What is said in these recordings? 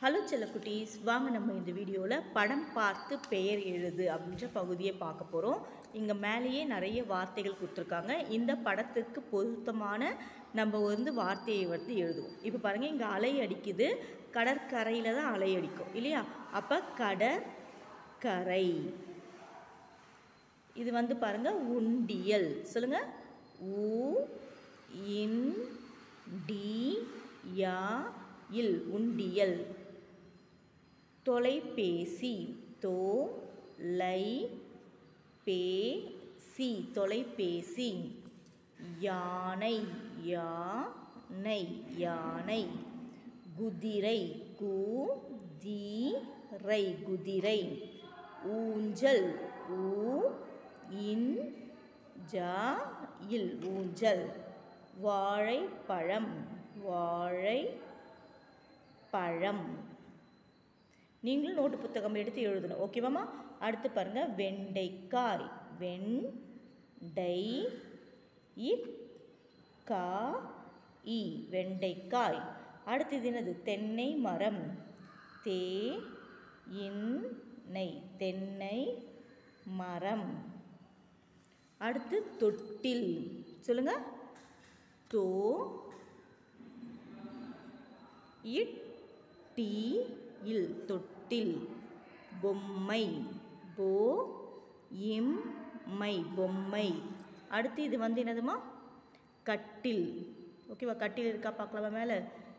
hello செல்லக்குட்டீஸ் வாங்க நம்ம இந்த வீடியோவில் படம் பார்த்து பெயர் எழுது அப்படின்ற பகுதியை பார்க்க போகிறோம் இங்கே மேலேயே நிறைய வார்த்தைகள் கொடுத்துருக்காங்க இந்த படத்துக்கு பொருத்தமான நம்ம வந்து வார்த்தையை வந்து எழுதுவோம் இப்போ பாருங்கள் இங்கே அலை அடிக்குது கடற்கரையில் தான் அலை அடிக்கும் இல்லையா அப்போ கடற்கரை இது வந்து பாருங்கள் உண்டியல் சொல்லுங்கள் உ இன் டி யா இல் உண்டியல் தொலைபேசி தோ லை பே சி தொலைபேசி யானை யானை யானை குதிரை கு தி ரை குதிரை ஊஞ்சல் ஊ இன் ஜா இல் ஊஞ்சல் வாழைப்பழம் வாழை பழம் நீங்களும் நோட்டு புத்தகம் எடுத்து எழுதணும் ஓகேவாம்மா அடுத்து பாருங்கள் வெண்டைக்காய் வெண் டை இக் கா இ வெண்டைக்காய் அடுத்து இது என்னது தென்னை மரம் தே இன் நெய் தென்னை மரம் அடுத்து தொட்டில் சொல்லுங்க தோ இட் டி இல் தொட்டில் பொம்மை போ இம் மை பொம்மை அடுத்து இது வந்து என்னதுமா கட்டில் ஓகேவா கட்டில் இருக்கா பார்க்கலாமா மேலே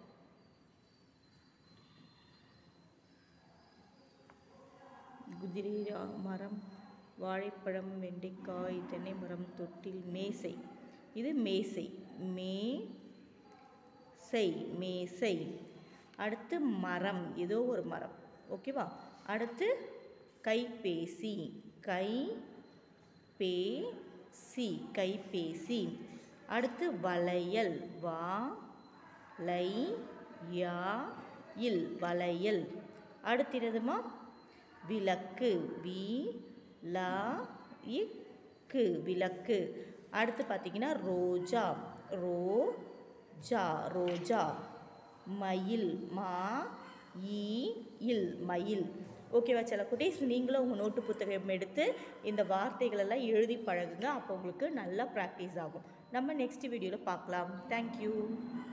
குதிரை ரா- மரம் வாழைப்பழம் வெண்டைக்காய் தென்னை மரம் தொட்டில் மேசை இது மேசை மே செய் மேசை அடுத்து மரம் ஏதோ ஒரு மரம் ஓகேவா அடுத்து கைபேசி கை பே சி கைபேசி அடுத்து வளையல் வா லை யா இல் வளையல் அடுத்தினதுமா விளக்கு வி லா இக்கு விளக்கு அடுத்து பார்த்தீங்கன்னா ரோஜா ரோ ஜா ரோஜா மயில் மா ஈ இல் மயில் ஓகேவா சில குட்டீஸ் நீங்களும் உங்கள் நோட்டு புத்தகம் எடுத்து இந்த வார்த்தைகளெல்லாம் எழுதி பழகுங்க அப்போ உங்களுக்கு நல்லா ப்ராக்டிஸ் ஆகும் நம்ம நெக்ஸ்ட் வீடியோவில் பார்க்கலாம் தேங்க்யூ